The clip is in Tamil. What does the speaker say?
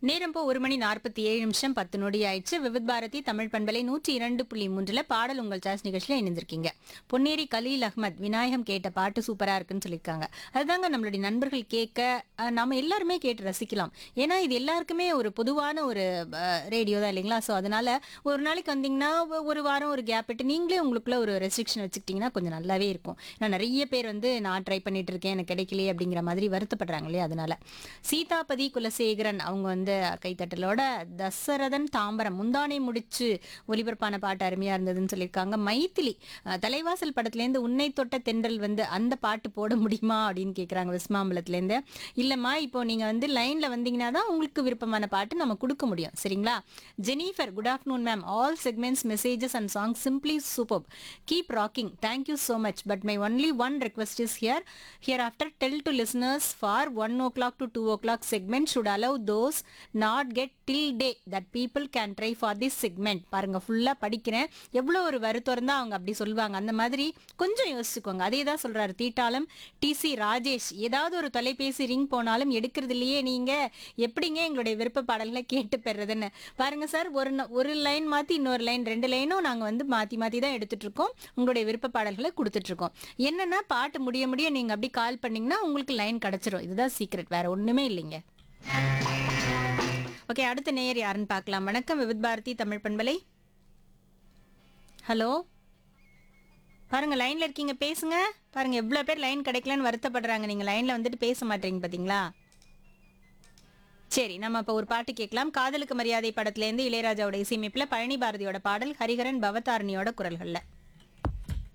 நேரம் போ ஒரு மணி நாற்பத்தி ஏழு நிமிஷம் பத்து நொடி ஆயிடுச்சு விவித் பாரதி தமிழ் பண்பலை நூற்றி இரண்டு புள்ளி மூன்றுல பாடல் உங்கள் சாய்ஸ் நிகழ்ச்சியில இணைந்திருக்கீங்க பொன்னேரி கலீல் அஹ்மத் விநாயகம் கேட்ட பாட்டு சூப்பரா இருக்குன்னு சொல்லியிருக்காங்க அதுதாங்க நம்மளுடைய நண்பர்கள் கேட்க அஹ், நாம எல்லாருமே கேட்டு ரசிக்கலாம் ஏன்னா இது எல்லாருக்குமே ஒரு பொதுவான ஒரு ரேடியோ தான் இல்லைங்களா ஸோ அதனால ஒரு நாளைக்கு வந்தீங்கன்னா ஒ- ஒரு வாரம் ஒரு கேப் விட்டு நீங்களே உங்களுக்குள்ள ஒரு ரெஸ்ட்ரிக்ஷன் வச்சுக்கிட்டீங்கன்னா கொஞ்சம் நல்லாவே இருக்கும் ஏன்னா நிறைய பேர் வந்து நான் ட்ரை பண்ணிட்டு இருக்கேன் எனக்கு கிடைக்கலையே அப்படிங்கிற மாதிரி வருத்தப்படுறாங்க இல்லையா அதனால சீதாபதி குலசேகரன் அவங்க வந்து கைத்தட்டலோட தசரதன் தாம்பரம் முந்தானை முடிச்சு ஒலிபரப்பான பாட்டு அருமையா இருந்ததுன்னு சொல்லியிருக்காங்க மைத்திலி அஹ், தலைவாசல் படத்துலேருந்து உன்னை தொட்ட தென்றல் வந்து அந்த பாட்டு போட முடியுமா அப்படின்னு கேட்குறாங்க விஸ்மாம்பலத்துலேருந்து இல்லைம்மா இப்போ நீங்கள் வந்து லைனில் வந்தீங்கன்னா தான் உங்களுக்கு விருப்பமான பாட்டு நம்ம கொடுக்க முடியும் சரிங்களா Jennifer good afternoon ma'am all segments messages and song simply super keep rocking thank you so much but my only one request is here here after tell to listeners for one o'clock to two o'clock segment should allow those not get till day that people can try for this segment பாருங்க ஃபுல்லாக படிக்கிறேன் எவ்வளோ ஒரு வருத்தம் தான் அவங்க அப்படி சொல்லுவாங்க அந்த மாதிரி கொஞ்சம் யோசிச்சுக்கோங்க அதே தான் சொல்றாரு தீட்டாளம் டிசி ராஜேஷ் ஏதாவது ஒரு தொலைபேசி ரிங் போனாலும் எடுக்கிறது இல்லையே நீங்க எப்படிங்க எங்களுடைய விருப்ப பாடல்களை கேட்டு பெறதுன்னு பாருங்க சார் ஒரு ந- ஒரு லைன் மாத்தி இன்னொரு லைன் ரெண்டு லைனும் நாங்க வந்து மாத்தி மாத்தி தான் எடுத்துட்டு இருக்கோம் உங்களுடைய விருப்ப பாடல்களை கொடுத்துட்டு இருக்கோம் என்னன்னா பாட்டு முடிய முடிய நீங்க அப்படி கால் பண்ணீங்கன்னா உங்களுக்கு லைன் கிடைச்சிரும் இதுதான் சீக்ரெட் வேற ஒண்ணுமே இல்லைங்க ஓகே அடுத்த நேயர் யாருன்னு பார்க்கலாம் வணக்கம் விவித் பாரதி தமிழ் பண்பலை ஹலோ பாருங்க லைன்ல இருக்கீங்க பேசுங்க பாருங்க எவ்வளவு பேர் லைன் கிடைக்கலன்னு வருத்தப்படுறாங்க நீங்க லைன்ல வந்துட்டு பேச மாட்டீங்க பாத்தீங்களா சரி நம்ம இப்ப ஒரு பாட்டு கேட்கலாம் காதலுக்கு மரியாதை படத்துல இருந்து இளையராஜாவோட இசையமைப்புல பழனி பாரதியோட பாடல் ஹரிஹரன் பவதாரணியோட குரல்கள்ல